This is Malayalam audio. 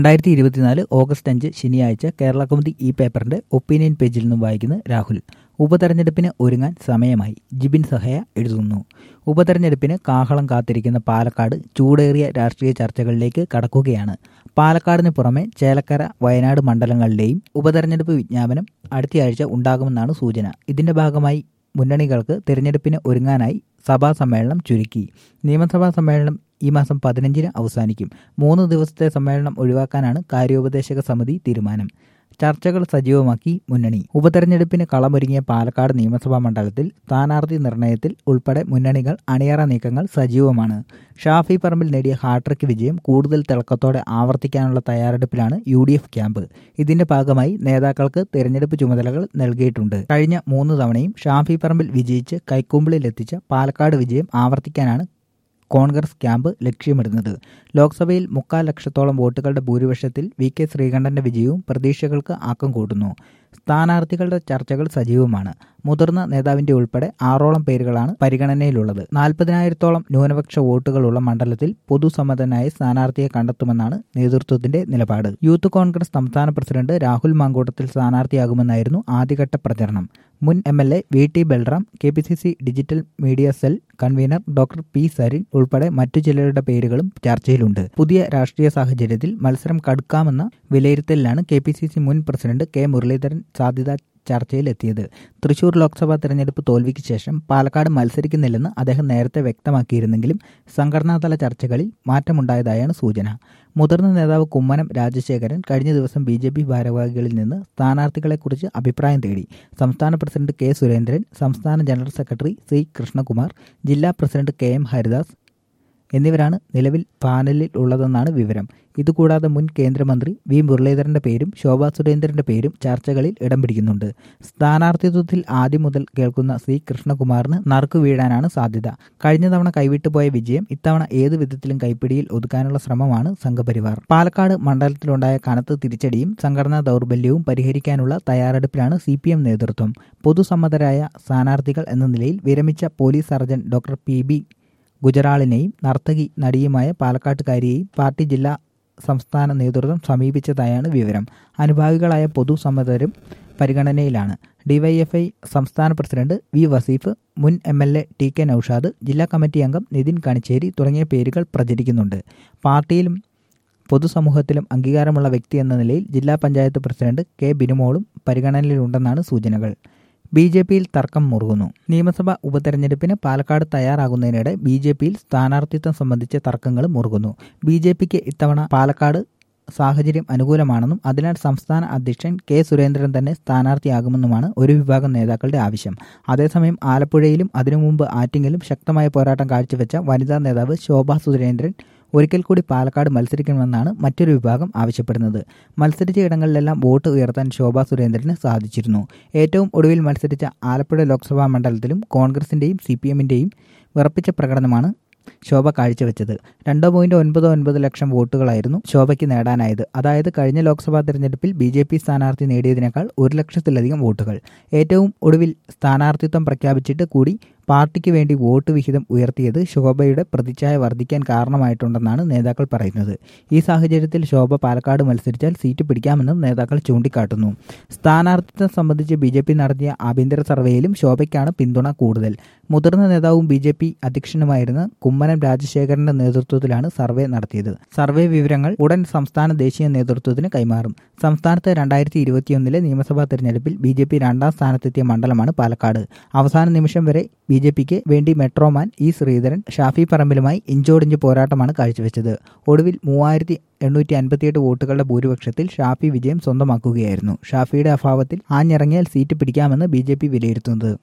രണ്ടായിരത്തി ഇരുപത്തിനാല് ഓഗസ്റ്റ് അഞ്ച് ശനിയാഴ്ച കേരള കൗമുദി ഈ പേപ്പറിന്റെ ഒപ്പീനിയൻ പേജിൽ നിന്നും വായിക്കുന്ന രാഹുൽ ഉപതെരഞ്ഞെടുപ്പിന് ഒരുങ്ങാൻ സമയമായി ജിബിൻ സഹയ എഴുതുന്നു ഉപതെരഞ്ഞെടുപ്പിന് കാഹളം കാത്തിരിക്കുന്ന പാലക്കാട് ചൂടേറിയ രാഷ്ട്രീയ ചർച്ചകളിലേക്ക് കടക്കുകയാണ് പാലക്കാടിന് പുറമെ ചേലക്കര വയനാട് മണ്ഡലങ്ങളിലെയും ഉപതെരഞ്ഞെടുപ്പ് വിജ്ഞാപനം അടുത്തയാഴ്ച ഉണ്ടാകുമെന്നാണ് സൂചന ഇതിന്റെ ഭാഗമായി മുന്നണികൾക്ക് തിരഞ്ഞെടുപ്പിന് ഒരുങ്ങാനായി സഭാ സമ്മേളനം ചുരുക്കി നിയമസഭാ സമ്മേളനം ഈ മാസം പതിനഞ്ചിന് അവസാനിക്കും മൂന്ന് ദിവസത്തെ സമ്മേളനം ഒഴിവാക്കാനാണ് കാര്യോപദേശക സമിതി തീരുമാനം ചർച്ചകൾ സജീവമാക്കി മുന്നണി ഉപതെരഞ്ഞെടുപ്പിന് കളമൊരുങ്ങിയ പാലക്കാട് നിയമസഭാ മണ്ഡലത്തിൽ സ്ഥാനാർത്ഥി നിർണയത്തിൽ ഉൾപ്പെടെ മുന്നണികൾ അണിയറ നീക്കങ്ങൾ സജീവമാണ് ഷാഫി പറമ്പിൽ നേടിയ ഹാട്രിക് വിജയം കൂടുതൽ തിളക്കത്തോടെ ആവർത്തിക്കാനുള്ള തയ്യാറെടുപ്പിലാണ് യു ഡി എഫ് ക്യാമ്പ് ഇതിന്റെ ഭാഗമായി നേതാക്കൾക്ക് തിരഞ്ഞെടുപ്പ് ചുമതലകൾ നൽകിയിട്ടുണ്ട് കഴിഞ്ഞ മൂന്ന് തവണയും ഷാഫി പറമ്പിൽ വിജയിച്ച് കൈക്കുമ്പിളിലെത്തിച്ച പാലക്കാട് വിജയം ആവർത്തിക്കാനാണ് കോൺഗ്രസ് ക്യാമ്പ് ലക്ഷ്യമിടുന്നത് ലോക്സഭയിൽ മുക്കാൽ ലക്ഷത്തോളം വോട്ടുകളുടെ ഭൂരിപക്ഷത്തിൽ വി കെ ശ്രീകണ്ഠന്റെ വിജയവും പ്രതീക്ഷകൾക്ക് ആക്കം കൂട്ടുന്നു സ്ഥാനാർത്ഥികളുടെ ചർച്ചകൾ സജീവമാണ് മുതിർന്ന നേതാവിന്റെ ഉൾപ്പെടെ ആറോളം പേരുകളാണ് പരിഗണനയിലുള്ളത് നാൽപ്പതിനായിരത്തോളം ന്യൂനപക്ഷ വോട്ടുകളുള്ള മണ്ഡലത്തിൽ പൊതുസമ്മതനായ സ്ഥാനാർത്ഥിയെ കണ്ടെത്തുമെന്നാണ് നേതൃത്വത്തിന്റെ നിലപാട് യൂത്ത് കോൺഗ്രസ് സംസ്ഥാന പ്രസിഡന്റ് രാഹുൽ മാങ്കൂട്ടത്തിൽ സ്ഥാനാർത്ഥിയാകുമെന്നായിരുന്നു ആദ്യഘട്ട പ്രചരണം മുൻ M L A V T Balram K P C C digital media cell convener doctor P Sarin ഉൾപ്പെടെ മറ്റു ചിലരുടെ പേരുകളും ചർച്ചയിലുണ്ട് പുതിയ രാഷ്ട്രീയ സാഹചര്യത്തിൽ മത്സരം കടുക്കാമെന്ന വിലയിരുത്തലിലാണ് കെ പി സി സി മുൻ പ്രസിഡന്റ് കെ മുരളീധരൻ സാധ്യത ചർച്ചയിലെത്തിയത് തൃശൂർ ലോക്സഭാ തെരഞ്ഞെടുപ്പ് തോൽവിക്ക് ശേഷം പാലക്കാട് മത്സരിക്കുന്നില്ലെന്ന് അദ്ദേഹം നേരത്തെ വ്യക്തമാക്കിയിരുന്നെങ്കിലും സംഘടനാതല ചർച്ചകളിൽ മാറ്റമുണ്ടായതായാണ് സൂചന മുതിർന്ന നേതാവ് കുമ്മനം രാജശേഖരൻ കഴിഞ്ഞ ദിവസം ബി ജെ പി ഭാരവാഹികളിൽ നിന്ന് സ്ഥാനാർത്ഥികളെക്കുറിച്ച് അഭിപ്രായം തേടി സംസ്ഥാന പ്രസിഡന്റ് കെ സുരേന്ദ്രൻ സംസ്ഥാന ജനറൽ സെക്രട്ടറി സി കൃഷ്ണകുമാർ ജില്ലാ പ്രസിഡന്റ് കെ എം ഹരിദാസ് എന്നിവരാണ് നിലവിൽ പാനലിൽ ഉള്ളതെന്നാണ് വിവരം ഇതുകൂടാതെ മുൻ കേന്ദ്രമന്ത്രി വി മുരളീധരന്റെ പേരും ശോഭാ സുരേന്ദ്രന്റെ പേരും ചർച്ചകളിൽ ഇടം പിടിക്കുന്നുണ്ട് സ്ഥാനാർത്ഥിത്വത്തിൽ ആദ്യം മുതൽ കേൾക്കുന്ന സി കൃഷ്ണകുമാറിന് നറുക്കു വീഴാനാണ് സാധ്യത കഴിഞ്ഞ തവണ കൈവിട്ടുപോയ വിജയം ഇത്തവണ ഏതു വിധത്തിലും കൈപ്പിടിയിൽ ഒതുക്കാനുള്ള ശ്രമമാണ് സംഘപരിവാർ പാലക്കാട് മണ്ഡലത്തിലുണ്ടായ കനത്ത തിരിച്ചടിയും സംഘടനാ ദൗർബല്യവും പരിഹരിക്കാനുള്ള തയ്യാറെടുപ്പിലാണ് സി പി എം നേതൃത്വം പൊതുസമ്മതരായ സ്ഥാനാർത്ഥികൾ എന്ന നിലയിൽ വിരമിച്ച police surgeon doctor P B ഗുജറാളിനെയും നർത്തകി നടിയുമായ പാലക്കാട്ടുകാരിയെയും പാർട്ടി ജില്ലാ സംസ്ഥാന നേതൃത്വം സമീപിച്ചതായാണ് വിവരം അനുഭാവികളായ പൊതുസമ്മതരും പരിഗണനയിലാണ് ഡിവൈഎഫ്ഐ സംസ്ഥാന പ്രസിഡന്റ് വി വസീഫ് മുൻ M L A T K Noushad ജില്ലാ കമ്മിറ്റി അംഗം നിതിൻ കണിച്ചേരി തുടങ്ങിയ പേരുകൾ പ്രചരിക്കുന്നുണ്ട് പാർട്ടിയിലും പൊതുസമൂഹത്തിലും അംഗീകാരമുള്ള വ്യക്തി എന്ന നിലയിൽ ജില്ലാ പഞ്ചായത്ത് പ്രസിഡന്റ് കെ ബിനുമോളും പരിഗണനയിലുണ്ടെന്നാണ് സൂചനകൾ ബി ജെ പിയിൽ തർക്കം മുറുകുന്നു നിയമസഭാ ഉപതെരഞ്ഞെടുപ്പിന് പാലക്കാട് തയ്യാറാകുന്നതിനിടെ ബി ജെ പിയിൽ സ്ഥാനാർത്ഥിത്വം സംബന്ധിച്ച തർക്കങ്ങൾ മുറുകുന്നു ബി ജെ പിക്ക് ഇത്തവണ പാലക്കാട് സാഹചര്യം അനുകൂലമാണെന്നും അതിനാൽ സംസ്ഥാന അധ്യക്ഷൻ കെ സുരേന്ദ്രൻ തന്നെ സ്ഥാനാർത്ഥിയാകുമെന്നുമാണ് ഒരു വിഭാഗം നേതാക്കളുടെ ആവശ്യം അതേസമയം ആലപ്പുഴയിലും അതിനു മുമ്പ് ആറ്റിങ്ങലും ശക്തമായ പോരാട്ടം കാഴ്ചവെച്ച വനിതാ നേതാവ് ശോഭാ സുരേന്ദ്രൻ ഒരിക്കൽ കൂടി പാലക്കാട് മത്സരിക്കണമെന്നാണ് മറ്റൊരു വിഭാഗം ആവശ്യപ്പെടുന്നത് മത്സരിച്ച ഇടങ്ങളിലെല്ലാം വോട്ട് ഉയർത്താൻ ശോഭാ സുരേന്ദ്രന് സാധിച്ചിരുന്നു ഏറ്റവും ഒടുവിൽ മത്സരിച്ച ആലപ്പുഴ ലോക്സഭാ മണ്ഡലത്തിലും കോൺഗ്രസിന്റെയും സി പി എമ്മിന്റെയും വിറപ്പിച്ച പ്രകടനമാണ് ശോഭ കാഴ്ചവെച്ചത് രണ്ട് പോയിന്റ് ഒൻപത് ഒൻപത് ലക്ഷം വോട്ടുകളായിരുന്നു ശോഭയ്ക്ക് നേടാനായത് അതായത് കഴിഞ്ഞ ലോക്സഭാ തെരഞ്ഞെടുപ്പിൽ ബി ജെ പി സ്ഥാനാർത്ഥി നേടിയതിനേക്കാൾ ഒരു ലക്ഷത്തിലധികം വോട്ടുകൾ ഏറ്റവും ഒടുവിൽ സ്ഥാനാർത്ഥിത്വം പ്രഖ്യാപിച്ചിട്ട് കൂടി പാർട്ടിക്ക് വേണ്ടി വോട്ട് വിഹിതം ഉയർത്തിയത് ശോഭയുടെ പ്രതിച്ഛായ വർദ്ധിക്കാൻ കാരണമായിട്ടുണ്ടെന്നാണ് നേതാക്കൾ പറയുന്നത് ഈ സാഹചര്യത്തിൽ ശോഭ പാലക്കാട് മത്സരിച്ചാൽ സീറ്റ് പിടിക്കാമെന്നും നേതാക്കൾ ചൂണ്ടിക്കാട്ടുന്നു സ്ഥാനാർത്ഥിത്വം സംബന്ധിച്ച് ബി ജെ പി നടത്തിയ ആഭ്യന്തര സർവേയിലും ശോഭയ്ക്കാണ് പിന്തുണ കൂടുതൽ മുതിർന്ന നേതാവും ബി ജെ പി അധ്യക്ഷനുമായിരുന്ന കുമ്മനം രാജശേഖരന്റെ നേതൃത്വത്തിലാണ് സർവേ നടത്തിയത് സർവേ വിവരങ്ങൾ ഉടൻ സംസ്ഥാന ദേശീയ നേതൃത്വത്തിന് കൈമാറും സംസ്ഥാനത്ത് രണ്ടായിരത്തി ഇരുപത്തിയൊന്നിലെ നിയമസഭാ തെരഞ്ഞെടുപ്പിൽ ബി ജെ പി രണ്ടാം സ്ഥാനത്തെത്തിയ മണ്ഡലമാണ് പാലക്കാട് അവസാന നിമിഷം വരെ ബി ജെ പിക്ക് വേണ്ടി മെട്രോമാൻ ഇ ശ്രീധരൻ ഷാഫി പറമ്പിലുമായി ഇഞ്ചോടിഞ്ച് പോരാട്ടമാണ് കാഴ്ചവെച്ചത് ഒടുവിൽ മൂവായിരത്തി എണ്ണൂറ്റി അൻപത്തിയെട്ട് വോട്ടുകളുടെ ഭൂരിപക്ഷത്തിൽ ഷാഫി വിജയം സ്വന്തമാക്കുകയായിരുന്നു ഷാഫിയുടെ അഭാവത്തിൽ ആഞ്ഞിറങ്ങിയാൽ സീറ്റ് പിടിക്കാമെന്ന് ബി ജെ പി വിലയിരുത്തുന്നത്